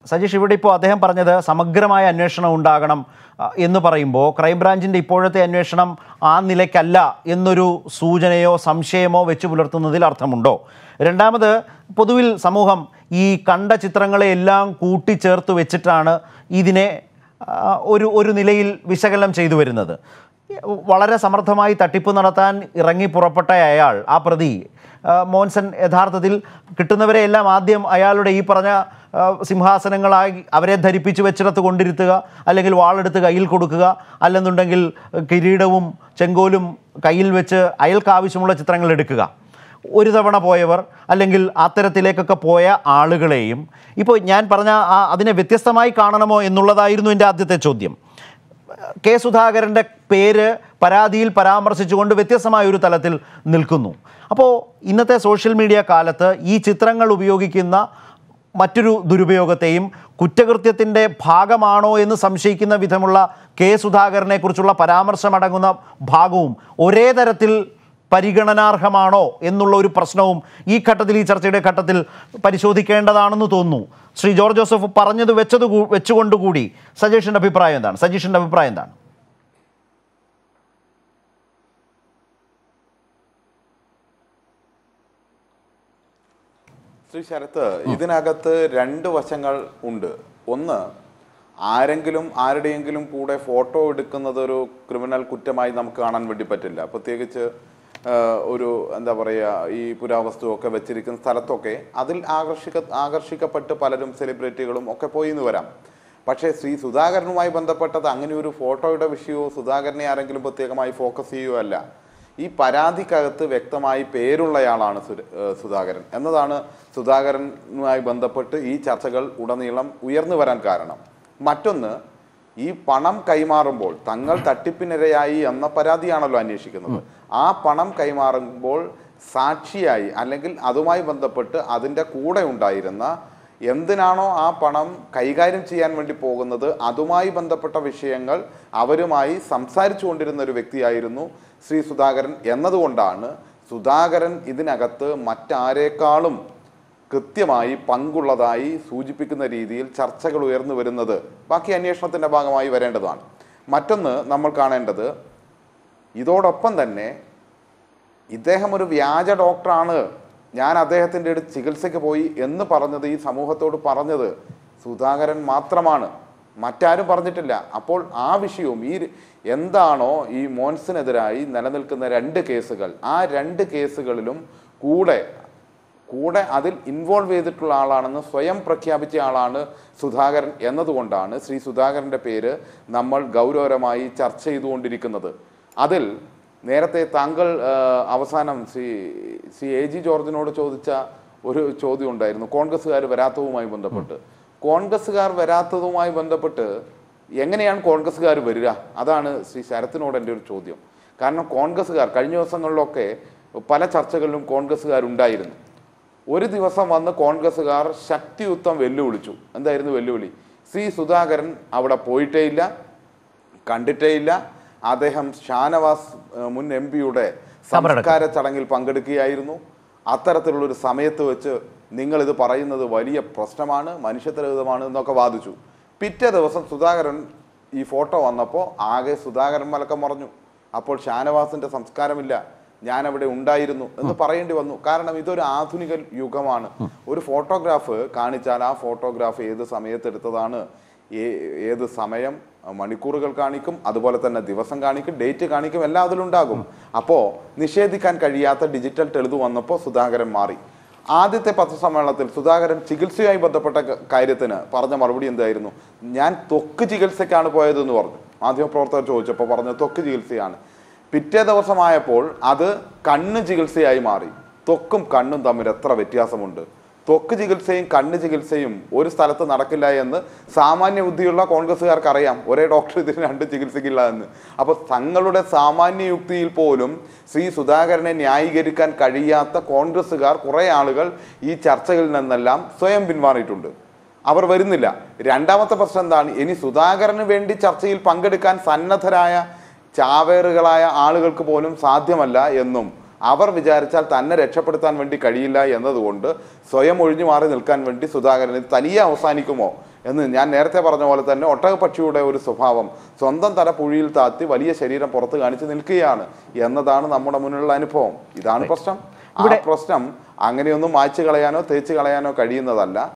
സജീഷ് ഇവിടെ ഇപ്പോൾ അദ്ദേഹം പറഞ്ഞത് സമഗ്രമായ അന്വേഷണം ഉണ്ടാകണം ആ, എന്ന് പറയുമ്പോൾ ക്രൈംബ്രാഞ്ചിൻ്റെ ഇപ്പോഴത്തെ അന്വേഷണം ആ നിലയ്ക്കല്ല എന്നൊരു സൂചനയോ സംശയമോ വെച്ച് പുലർത്തുന്നതിൽ അർത്ഥമുണ്ടോ രണ്ടാമത് പൊതുവിൽ സമൂഹം ഈ കണ്ട ചിത്രങ്ങളെ എല്ലാം കൂട്ടിച്ചേർത്ത് വെച്ചിട്ടാണ് ഇതിനെ ആ, ഒരു ഒരു നിലയിൽ വിശകലനം ചെയ്തു വരുന്നത് വളരെ സമർത്ഥമായി തട്ടിപ്പ് നടത്താൻ ഇറങ്ങി പുറപ്പെട്ട അയാൾ ആ പ്രതി ആ, മോൻസൺ യഥാർത്ഥത്തിൽ കിട്ടുന്നവരെ എല്ലാം ആദ്യം അയാളുടെ ഈ പറഞ്ഞ ആ, സിംഹാസനങ്ങളായി അവരെ ധരിപ്പിച്ച് വെച്ചിടത്ത് കൊണ്ടിരുത്തുക അല്ലെങ്കിൽ വാളെടുത്ത് കയ്യിൽ കൊടുക്കുക അല്ലെന്നുണ്ടെങ്കിൽ കിരീടവും ചെങ്കോലും കയ്യിൽ വെച്ച് അയാൾക്ക് ആവശ്യമുള്ള ചിത്രങ്ങൾ എടുക്കുക ഒരു തവണ പോയവർ അല്ലെങ്കിൽ അത്തരത്തിലേക്കൊക്കെ പോയ ആളുകളെയും ഇപ്പോൾ ഞാൻ പറഞ്ഞ ആ അതിനെ വ്യത്യസ്തമായി കാണണമോ എന്നുള്ളതായിരുന്നു എൻ്റെ ആദ്യത്തെ ചോദ്യം കെ സുധാകരൻ്റെ പേര് പരാതിയിൽ പരാമർശിച്ചുകൊണ്ട് വ്യത്യസ്തമായ ഒരു തലത്തിൽ നിൽക്കുന്നു അപ്പോൾ ഇന്നത്തെ സോഷ്യൽ മീഡിയ കാലത്ത് ഈ ചിത്രങ്ങൾ ഉപയോഗിക്കുന്ന മറ്റൊരു ദുരുപയോഗത്തെയും കുറ്റകൃത്യത്തിൻ്റെ ഭാഗമാണോ എന്ന് സംശയിക്കുന്ന വിധമുള്ള കെ സുധാകരനെ കുറിച്ചുള്ള പരാമർശമടങ്ങുന്ന ഭാഗവും ഒരേ തരത്തിൽ പരിഗണനാർഹമാണോ എന്നുള്ള ഒരു പ്രശ്നവും ഈ ഘട്ടത്തിൽ ഈ ചർച്ചയുടെ ഘട്ടത്തിൽ പരിശോധിക്കേണ്ടതാണെന്ന് തോന്നുന്നു ശ്രീ ജോർജ് ജോസഫ് പറഞ്ഞത് വെച്ചത് കൂ- വെച്ചുകൊണ്ടുകൂടി സജീഷിൻ്റെ അഭിപ്രായം എന്താണ് സജീഷിൻ്റെ അഭിപ്രായം എന്താണ് ശ്രീ ശരത്ത് ഇതിനകത്ത് രണ്ട് വശങ്ങൾ ഉണ്ട് ഒന്ന് ആരെങ്കിലും ആരുടെയെങ്കിലും കൂടെ ഫോട്ടോ എടുക്കുന്നത് ഒരു ക്രിമിനൽ കുറ്റമായി നമുക്ക് കാണാൻ വേണ്ടി പറ്റില്ല പ്രത്യേകിച്ച് ആ, ഒരു എന്താ പറയുക ഈ പുരാവസ്തു ഒക്കെ വെച്ചിരിക്കുന്ന സ്ഥലത്തൊക്കെ അതിൽ ആകർഷിക്ക ആകർഷിക്കപ്പെട്ട് പലരും സെലിബ്രിറ്റികളും ഒക്കെ പോയി എന്ന് വരാം പക്ഷേ ശ്രീ സുധാകരനുമായി ബന്ധപ്പെട്ടത് അങ്ങനെ ഒരു ഫോട്ടോയുടെ വിഷയമോ സുധാകരനെ ആരെങ്കിലും പ്രത്യേകമായി ഫോക്കസ് ചെയ്യുകയോ അല്ല ഈ പരാതിക്കകത്ത് വ്യക്തമായി പേരുള്ളയാളാണ് സുര- ഏഹ് സുധാകരൻ എന്നതാണ് സുധാകരനുമായി ബന്ധപ്പെട്ട് ഈ ചർച്ചകൾ ഉടനീളം ഉയർന്നു വരാൻ കാരണം മറ്റൊന്ന് ഈ പണം കൈമാറുമ്പോൾ തങ്ങൾ തട്ടിപ്പിനിരയായി എന്ന പരാതിയാണല്ലോ അന്വേഷിക്കുന്നത് ആ പണം കൈമാറുമ്പോൾ സാക്ഷിയായി അല്ലെങ്കിൽ അതുമായി ബന്ധപ്പെട്ട് അതിൻ്റെ കൂടെ ഉണ്ടായിരുന്ന എന്തിനാണോ ആ പണം കൈകാര്യം ചെയ്യാൻ വേണ്ടി പോകുന്നത് അതുമായി ബന്ധപ്പെട്ട വിഷയങ്ങൾ അവരുമായി സംസാരിച്ചു കൊണ്ടിരുന്ന ഒരു വ്യക്തിയായിരുന്നു ശ്രീ സുധാകരൻ എന്നതുകൊണ്ടാണ് സുധാകരൻ ഇതിനകത്ത് മറ്റാരേക്കാളും കൃത്യമായി പങ്കുള്ളതായി സൂചിപ്പിക്കുന്ന രീതിയിൽ ചർച്ചകൾ ഉയർന്നു വരുന്നത് ബാക്കി അന്വേഷണത്തിന്റെ ഭാഗമായി വരേണ്ടതാണ് മറ്റൊന്ന് നമ്മൾ കാണേണ്ടത് ഇതോടൊപ്പം തന്നെ ഇദ്ദേഹം ഒരു വ്യാജ ഡോക്ടറാണ് ഞാൻ അദ്ദേഹത്തിൻ്റെ അടുത്ത് ചികിത്സയ്ക്ക് പോയി എന്ന് പറഞ്ഞത് ഈ സമൂഹത്തോട് പറഞ്ഞത് സുധാകരൻ മാത്രമാണ് മറ്റാരും പറഞ്ഞിട്ടില്ല അപ്പോൾ ആ വിഷയവും ഈ എന്താണോ ഈ മോൻസിനെതിരായി നിലനിൽക്കുന്ന രണ്ട് കേസുകൾ ആ രണ്ട് കേസുകളിലും കൂടെ കൂടെ അതിൽ ഇൻവോൾവ് ചെയ്തിട്ടുള്ള ആളാണെന്ന് സ്വയം പ്രഖ്യാപിച്ച ആളാണ് സുധാകരൻ എന്നതുകൊണ്ടാണ് ശ്രീ സുധാകരൻ്റെ പേര് നമ്മൾ ഗൗരവകരമായി ചർച്ച ചെയ്തുകൊണ്ടിരിക്കുന്നത് അതിൽ നേരത്തെ താങ്കൾ ആ, അവസാനം ശ്രീ ശ്രീ എ ജി ജോർജിനോട് ചോദിച്ച ഒരു ചോദ്യം ഉണ്ടായിരുന്നു കോൺഗ്രസ്സുകാർ വരാത്തതുമായി ബന്ധപ്പെട്ട് കോൺഗ്രസ്സുകാർ വരാത്തതുമായി ബന്ധപ്പെട്ട് എങ്ങനെയാണ് കോൺഗ്രസ്സുകാർ വരിക അതാണ് ശ്രീ ശരത്തിനോട് എൻ്റെ ഒരു ചോദ്യം കാരണം കോൺഗ്രസ്സുകാർ കഴിഞ്ഞ ദിവസങ്ങളിലൊക്കെ പല ചർച്ചകളിലും കോൺഗ്രസ്സുകാരുണ്ടായിരുന്നു ഒരു ദിവസം വന്ന് കോൺഗ്രസ്സുകാർ ശക്തിയുക്തം വെല്ലുവിളിച്ചു എന്തായിരുന്നു വെല്ലുവിളി സി സുധാകരൻ അവിടെ പോയിട്ടേ ഇല്ല കണ്ടിട്ടേ ഇല്ല അദ്ദേഹം ഷാനവാസ് ഏഹ്, മുൻ എം പിയുടെ സംസ്കാര ചടങ്ങിൽ പങ്കെടുക്കുകയായിരുന്നു അത്തരത്തിലുള്ള ഒരു സമയത്ത് വെച്ച് നിങ്ങൾ ഇത് പറയുന്നത് വലിയ പ്രശ്നമാണ് മനുഷ്യത്വരഹിതമാണ് എന്നൊക്കെ വാദിച്ചു പിറ്റേ ദിവസം സുധാകരൻ ഈ ഫോട്ടോ വന്നപ്പോൾ ആകെ സുധാകരൻ മലക്കം മറഞ്ഞു അപ്പോൾ ഷാനവാസിന്റെ സംസ്കാരമില്ല ഞാൻ അവിടെ ഉണ്ടായിരുന്നു എന്ന് പറയേണ്ടി വന്നു കാരണം ഇതൊരു ആധുനിക യുഗമാണ് ഒരു ഫോട്ടോഗ്രാഫ് കാണിച്ചാൽ ആ ഫോട്ടോഗ്രാഫ് ഏത് സമയത്ത് എടുത്തതാണ് ഏ- ഏത് സമയം മണിക്കൂറുകൾ കാണിക്കും അതുപോലെ തന്നെ ദിവസം കാണിക്കും ഡേറ്റ് കാണിക്കും എല്ലാം അതിലുണ്ടാകും അപ്പോൾ നിഷേധിക്കാൻ കഴിയാത്ത ഡിജിറ്റൽ തെളിവ് വന്നപ്പോൾ സുധാകരൻ മാറി ആദ്യത്തെ പത്രസമ്മേളനത്തിൽ സുധാകരൻ ചികിത്സയുമായി ബന്ധപ്പെട്ട ക- കാര്യത്തിന് പറഞ്ഞ മറുപടി എന്തായിരുന്നു ഞാൻ ത്വക്ക് ചികിത്സയ്ക്കാണ് പോയതെന്ന് പറഞ്ഞു മാധ്യമപ്രവർത്തകർ ചോദിച്ചപ്പോൾ പറഞ്ഞു ത്വക്ക് ചികിത്സയാണ് പിറ്റേ ദിവസമായപ്പോൾ അത് കണ്ണ് ചികിത്സയായി മാറി ത്വക്കും കണ്ണും തമ്മിൽ എത്ര വ്യത്യാസമുണ്ട് ത്വക്ക് ചികിത്സയും കണ്ണ് ചികിത്സയും ഒരു സ്ഥലത്ത് നടക്കില്ല എന്ന് സാമാന്യ ബുദ്ധിയുള്ള കോൺഗ്രസ്സുകാർക്ക് അറിയാം ഒരേ ഡോക്ടർ ഇതിന് രണ്ട് ചികിത്സയ്ക്കില്ല എന്ന് അപ്പൊ തങ്ങളുടെ സാമാന്യ യുക്തിയിൽ പോലും ശ്രീ സുധാകരനെ ന്യായീകരിക്കാൻ കഴിയാത്ത കോൺഗ്രസ്സുകാർ കുറെ ആളുകൾ ഈ ചർച്ചകളിൽ നിന്നെല്ലാം സ്വയം പിന്മാറിയിട്ടുണ്ട് അവർ വരുന്നില്ല രണ്ടാമത്തെ പ്രശ്നം എന്താണ് ഇനി സുധാകരന് വേണ്ടി ചർച്ചയിൽ പങ്കെടുക്കാൻ സന്നദ്ധരായ ചാവേറുകളായ ആളുകൾക്ക് പോലും സാധ്യമല്ല എന്നും അവർ വിചാരിച്ചാൽ തന്നെ രക്ഷപ്പെടുത്താൻ വേണ്ടി കഴിയില്ല എന്നതുകൊണ്ട് സ്വയം ഒഴിഞ്ഞു മാറി നിൽക്കാൻ വേണ്ടി സുധാകരൻ ഇത് തനിയെ അവസാനിക്കുമോ എന്ന് ഞാൻ നേരത്തെ പറഞ്ഞ പോലെ തന്നെ ഒട്ടകപ്പക്ഷിയുടെ ഒരു സ്വഭാവം സ്വന്തം തല പുഴിയിൽ താത്തി വലിയ ശരീരം പുറത്ത് കാണിച്ച് നിൽക്കുകയാണ് എന്നതാണ് നമ്മുടെ മുന്നിലുള്ള അനുഭവം ഇതാണ് പ്രശ്നം ആ പ്രശ്നം അങ്ങനെയൊന്നും മായ്ച്ചു കളയാനോ തേച്ച് കളയാനോ കഴിയുന്നതല്ല